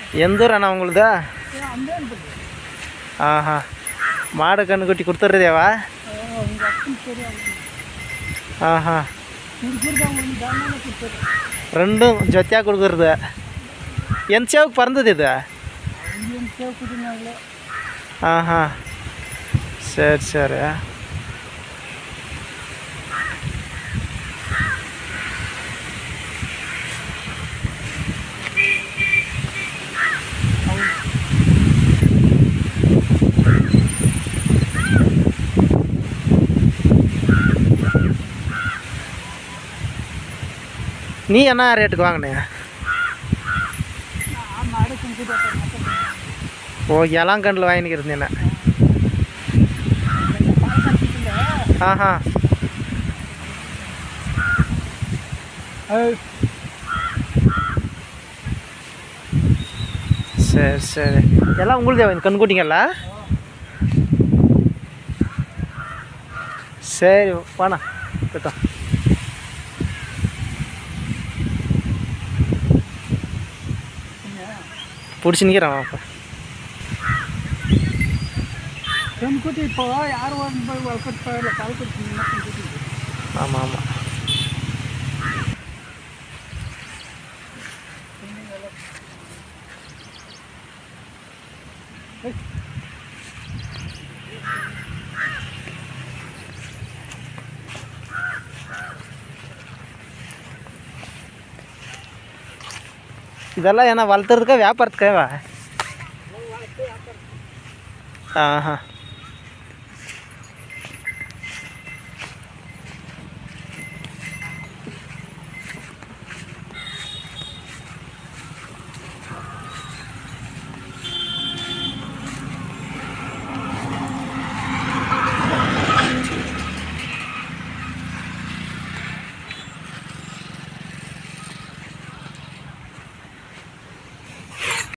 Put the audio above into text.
எந்த ஊர் அண்ணா உங்களுதா ஆஹா மாடு கண்ணு குட்டி கொடுத்துட்றதேவா ஆஹா ரெண்டும் ஜொத்தியாக கொடுக்குறது எந்த சேவுக்கு பறந்தது இது ஆஹா சரி சரி நீ என்ன ரேட்டுக்கு வாங்கினே ஓ இளங்கண்டில் வாங்கிக்கிறேன் ஆஹா சரி சரி எல்லாம் உங்களுக்கு கண்குட்டிங்கல்ல சரி வாண்ணா கிட்ட பிடிச்சி நிற்கிறேன் அப்போ ಕನ್ಕುಟಿ ಇಪ್ಪ ಯಾರು ಒಂದು ಒಳ್ಕೊಟ್ಟ ಇಲ್ಲ ಕಾಲು ಕೊಡ್ತೀನಿ ಕನ್ಕುಟಿ ஆமாம் ஆமாம் இதெல்லாம் என்ன வளர்த்துறதுக்கா வியாபாரத்துக்காவா ஆஹா